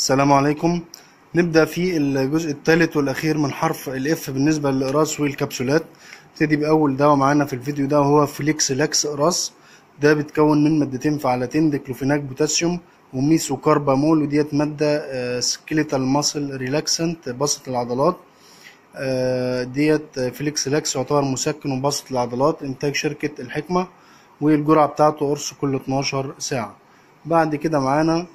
السلام عليكم نبدأ في الجزء الثالث والأخير من حرف الإف بالنسبة للإقراص والكبسولات نبتدي بأول دواء معانا في الفيديو ده وهو فليكس لاكس إقراص ده بيتكون من مادتين فعالتين ديكلوفيناك بوتاسيوم وميسوكاربامول وديت مادة سكيليتال ماسل ريلاكسنت بسط العضلات آه، ديت فليكس لاكس يعتبر مسكن وبسط العضلات إنتاج شركة الحكمة والجرعة بتاعته قرص كل 12 ساعة بعد كده معانا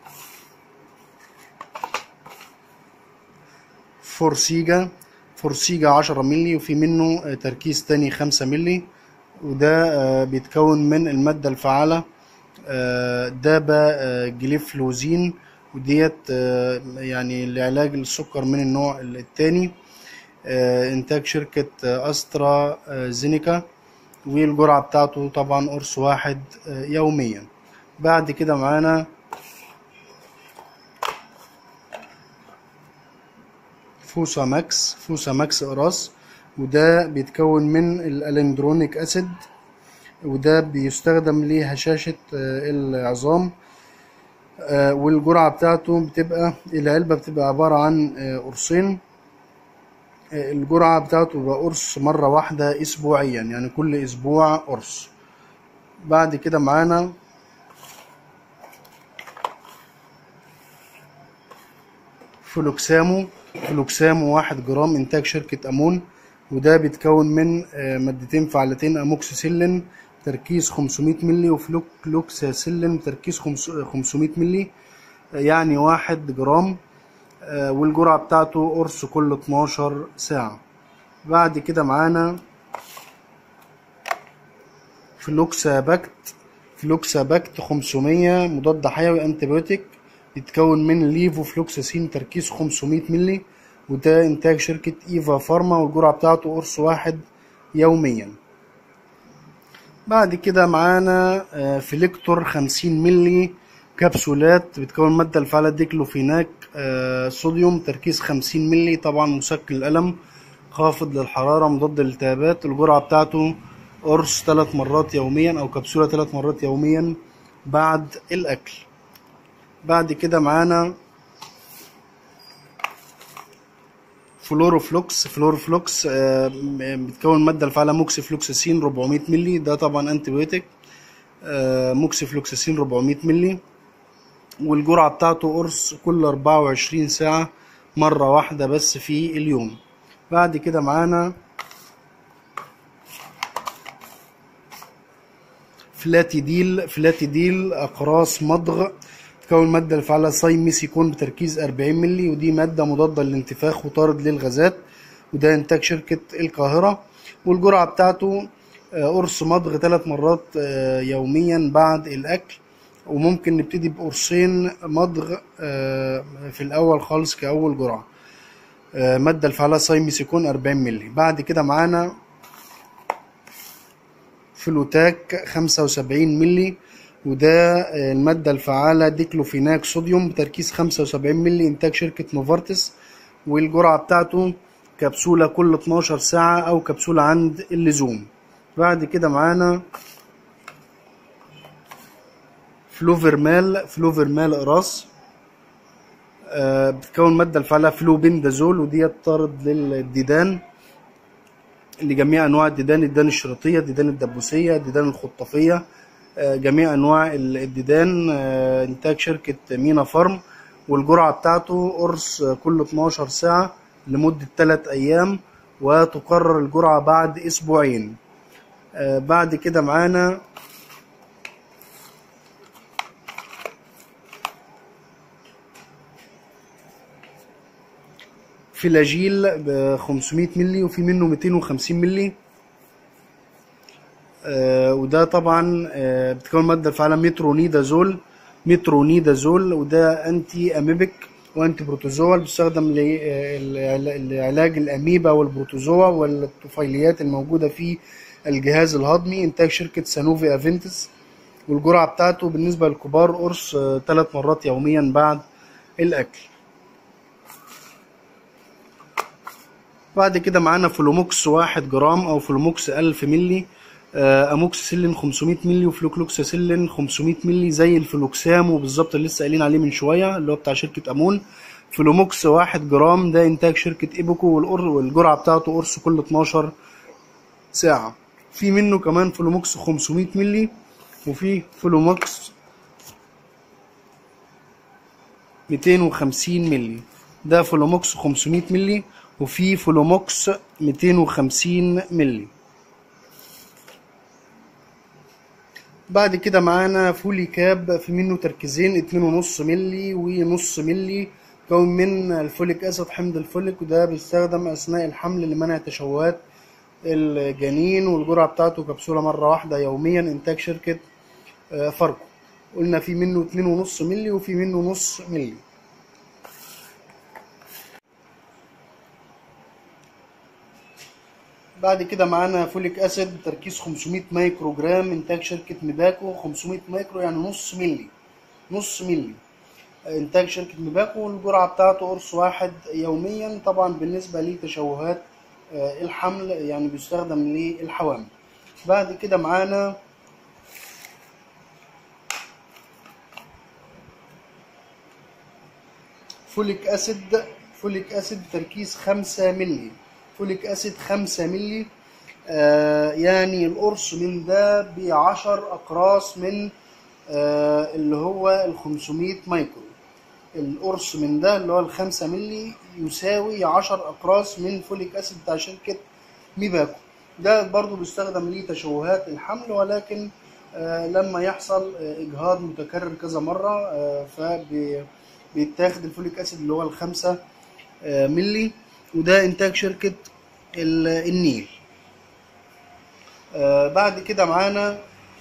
فورسيجا فورسيجا عشرة ملي وفي منه تركيز تاني خمسة ملي وده بيتكون من المادة الفعالة دابا جليفلوزين وديت يعني لعلاج السكر من النوع التاني انتاج شركة استرا زينيكا والجرعة بتاعته طبعا قرص واحد يوميا بعد كده معانا فوسا ماكس فوسا ماكس اقراص وده بيتكون من الالندرونيك اسيد وده بيستخدم لهشاشة العظام والجرعة بتاعته بتبقى العلبة بتبقى عبارة عن قرصين الجرعة بتاعته بيبقى قرص مرة واحدة أسبوعيا يعني كل أسبوع قرص بعد كده معانا فلوكسامو فلوكسامو واحد جرام إنتاج شركة أمون وده بيتكون من مادتين فعالتين أموكسيسيلين تركيز 500 ملي وفلوكساسيلين تركيز 500 ملي يعني واحد جرام والجرعة بتاعته قرص كل 12 ساعة بعد كده معانا فلوكساباكت فلوكساباكت 500 مضاد حيوي انتبيوتيك يتكون من ليفوفلوكساسين تركيز 500 ملي وده انتاج شركة ايفا فارما والجرعة بتاعته قرص واحد يوميا بعد كده معانا فليكتور 50 ملي كبسولات بتكون مادة الفعالة ديكلوفيناك صوديوم تركيز 50 ملي طبعا مسكن الألم خافض للحرارة مضاد للالتهابات الجرعة بتاعته قرص ثلاث مرات يوميا أو كبسولة ثلاث مرات يوميا بعد الأكل بعد كده معانا فلوروفلوكس فلوروفلوكس بتكون مادة الفعالة موكسي فلوكساسين 400 ملي ده طبعا انتبيوتيك موكسي فلوكساسين 400 ملي والجرعة بتاعته قرص كل 24 ساعة مرة واحدة بس في اليوم بعد كده معانا فلاتيديل فلاتيديل أقراص مضغ تكون مادة الفعالة سايميسيكون بتركيز 40 ملي ودي مادة مضادة للانتفاخ وطارد للغازات وده إنتاج شركة القاهرة والجرعة بتاعته قرص مضغ ثلاث مرات يوميا بعد الأكل وممكن نبتدي بقرصين مضغ في الأول خالص كأول جرعة مادة الفعالة سايميسيكون 40 ملي بعد كده معانا فلوتاك 75 ملي وده المادة الفعالة ديكلوفيناك صوديوم بتركيز 75 ملي إنتاج شركة نوفارتس والجرعة بتاعته كبسولة كل 12 ساعة أو كبسولة عند اللزوم بعد كده معانا فلوفرمال فلوفرمال اقراص آه بتكون مادة الفعالة فلوبندازول وديت طارد للديدان لجميع أنواع الديدان الديدان الشريطية الديدان الدبوسية الديدان الخطافية آه جميع أنواع الديدان آه إنتاج شركة مينا فارم والجرعة بتاعته قرص كل 12 ساعة لمدة 3 أيام وتقرر الجرعة بعد أسبوعين بعد كده معانا فلاجيل ب 500 ملي وفي منه 250 ملي آه وده طبعا آه بتكون ماده الفعاله مترونيدازول مترونيدازول وده انتي اميبك وانتي بروتوزوا بيستخدم لعلاج الاميبا والبروتوزوا والطفيليات الموجوده في الجهاز الهضمي انتاج شركه سانوفي افنتس والجرعه بتاعته بالنسبه للكبار قرص ثلاث مرات يوميا بعد الاكل بعد كده معانا فلوموكس واحد جرام او فلوموكس ألف ملي آه، اموكسيسيلين 500 مللي وفلوكلوكساسيلين 500 مللي زي الفلوكسام وبالظبط اللي لسه قايلين عليه من شويه اللي هو بتاع شركه امون فلوموكس 1 جرام ده انتاج شركه ايبوكو والقر- والجرعه بتاعته قرص كل 12 ساعه في منه كمان فلوموكس 500 مللي وفي فلوموكس 250 مللي ده فلوموكس 500 مللي وفي فلوموكس 250 مللي بعد كده معانا فولي كاب في منه تركيزين اتنين ونص ملي ونص ملي كون من الفوليك اسيد حمض الفوليك وده بيستخدم اثناء الحمل لمنع تشوهات الجنين والجرعة بتاعته كبسولة مرة واحدة يوميا انتاج شركة آه، فاركو قلنا في منه اتنين ونص ملي وفي منه نص ملي بعد كده معانا فوليك اسيد تركيز 500 مايكرو جرام انتاج شركة ميباكو 500 مايكرو يعني نص ملي نص ملي انتاج شركة ميباكو والجرعة بتاعته قرص واحد يوميا طبعا بالنسبة لتشوهات آه، الحمل يعني بيستخدم للحوامل بعد كده معانا فوليك اسيد فوليك اسيد تركيز خمسة ملي فوليك اسيد خمسة ملي آه يعني القرص من ده بعشر اقراص من آه اللي هو الخمسمية مايكرو القرص من ده اللي هو الخمسة ملي يساوي عشر اقراص من فوليك اسيد بتاع شركة ميباكو ده برضو بيستخدم لتشوهات الحمل ولكن آه لما يحصل آه اجهاض متكرر كذا مرة آه فبيتاخد الفوليك اسيد اللي هو الخمسة آه ملي وده انتاج شركة ال- النيل آه بعد كده معانا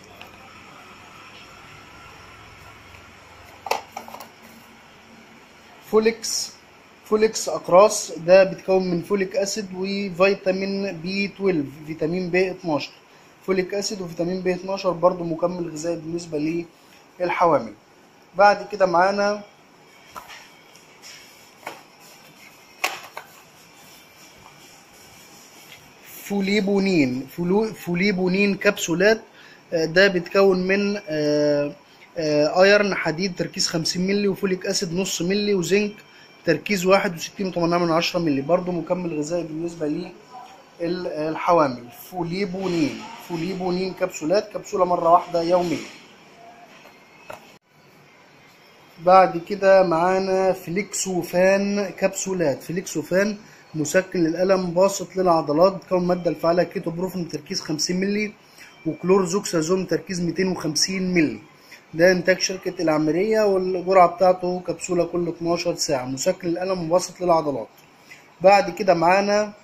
فوليكس فوليكس اقراص ده بيتكون من فوليك اسيد وفيتامين بي 12 فيتامين بي 12 فوليك اسيد وفيتامين بي 12 برضو مكمل غذائي بالنسبه للحوامل بعد كده معانا فوليبونين فلو فوليبونين كبسولات آه، ده بيتكون من آه، آه، ايرن حديد تركيز 50 مللي وفوليك اسيد نص مللي وزنك تركيز 61.8 من عشرة مللي برضه مكمل غذائي بالنسبة للحوامل فوليبونين فوليبونين كبسولات كبسولة مرة واحدة يوميا بعد كده معانا فليكسوفان كبسولات فليكسوفان مسكن للألم باسط للعضلات بتكون مادة الفعالة كيتوبروفين بتركيز 50 مللي وكلورزوكسازون تركيز 250 مللي ده إنتاج شركة العمرية والجرعة بتاعته كبسولة كل 12 ساعة مسكن للألم باسط للعضلات بعد كده معانا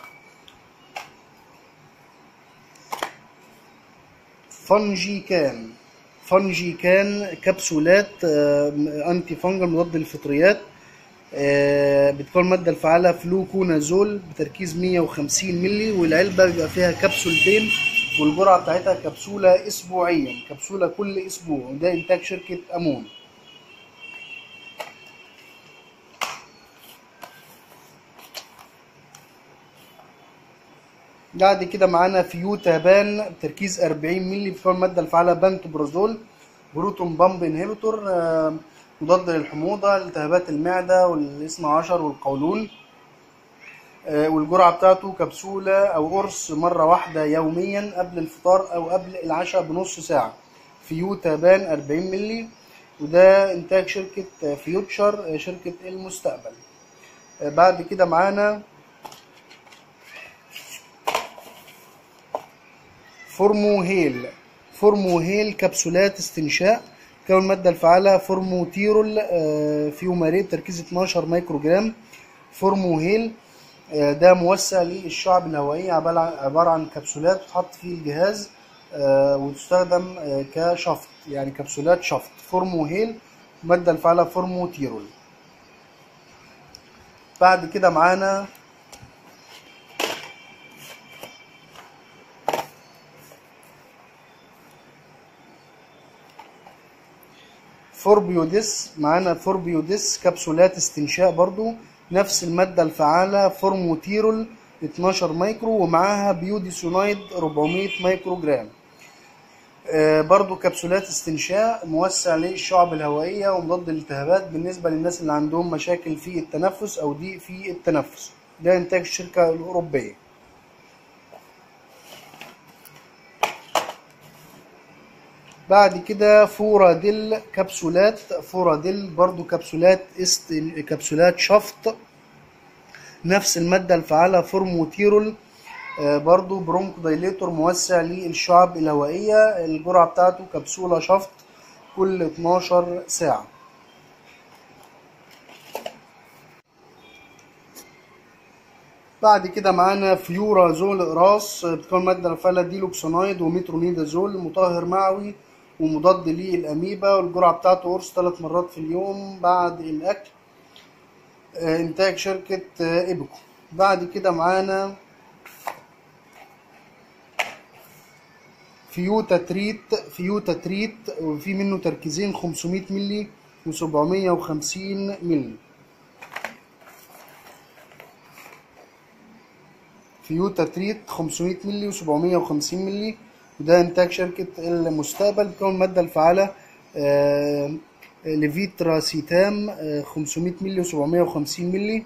فانجي كان فانجي كان كبسولات آه، انتي فانجل مضاد للفطريات آه، بتكون المادة الفعالة فلوكونازول بتركيز 150 مللي والعلبة بيبقى فيها كبسولتين والجرعة بتاعتها كبسولة أسبوعيا كبسولة كل أسبوع وده إنتاج شركة أمون بعد كده معانا فيوتابان بتركيز 40 مللي بتكون المادة الفعالة بانتوبرازول بروتون بامب انهبيتور آه، مضاد للحموضة التهابات المعدة والاثنى عشر والقولون آه، والجرعة بتاعته كبسولة أو قرص مرة واحدة يوميا قبل الفطار أو قبل العشاء بنص ساعة فيوتابان 40 مللي وده إنتاج شركة آه، فيوتشر آه، شركة المستقبل آه، بعد كده معانا فورموهيل فورموهيل كبسولات استنشاق كون المادة الفعالة فورموتيرول آه، فيوماري بتركيز 12 مايكرو جرام فورموهيل آه، ده موسع للشعب الهوائية عبارة عن- عبارة عن كبسولات بتحط فيه الجهاز آه، وتستخدم آه، كشفط يعني كبسولات شفط فورموهيل المادة الفعالة فورموتيرول بعد كده معانا فوربيوديس معانا فوربيوديس كبسولات استنشاق برضو نفس المادة الفعالة فورموتيرول 12 مايكرو ومعاها بيوديسونايد 400 مايكرو جرام آه، برضو كبسولات استنشاق موسع للشعب الهوائية ومضاد للالتهابات بالنسبة للناس اللي عندهم مشاكل في التنفس أو ضيق في التنفس ده إنتاج الشركة الأوروبية بعد كده فوراديل كبسولات فوراديل برضو كبسولات است كبسولات شفط نفس المادة الفعالة فورموتيرول آه، برضو برونكو دايليتور موسع للشعب الهوائية الجرعة بتاعته كبسولة شفط كل 12 ساعة بعد كده معانا فيورا زول اقراص بتكون مادة الفعالة ديلوكسونايد ومترونيدازول مطهر معوي ومضاد للأميبا والجرعة بتاعته قرص ثلاث مرات في اليوم بعد الأكل آه، إنتاج شركة آه، إيبكو بعد كده معانا فيوتا تريت فيوتا تريت وفي منه تركيزين 500 ملي و750 ملي فيوتا تريت 500 ملي و750 ملي وده انتاج شركة المستقبل بتكون المادة الفعالة آه، لفيترا سيتام آه، 500 ملي و750 ملي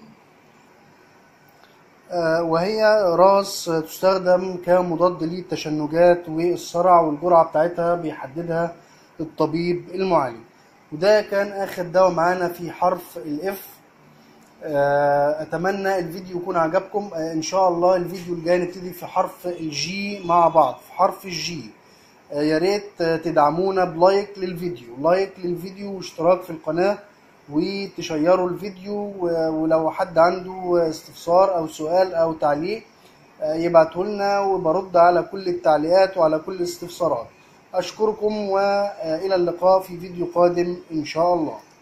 آه، وهي راس آه، تستخدم كمضاد للتشنجات والصرع والجرعة بتاعتها بيحددها الطبيب المعالج وده كان آخر دواء معانا في حرف الإف آه، أتمنى الفيديو يكون عجبكم آه، إن شاء الله الفيديو الجاي نبتدي في حرف الجي مع بعض في حرف الجي آه، يا ريت آه، تدعمونا بلايك للفيديو لايك للفيديو واشتراك في القناة وتشيروا الفيديو و- ولو حد عنده استفسار أو سؤال أو تعليق آه، يبعته لنا وبرد على كل التعليقات وعلى كل الاستفسارات أشكركم وإلى اللقاء في فيديو قادم إن شاء الله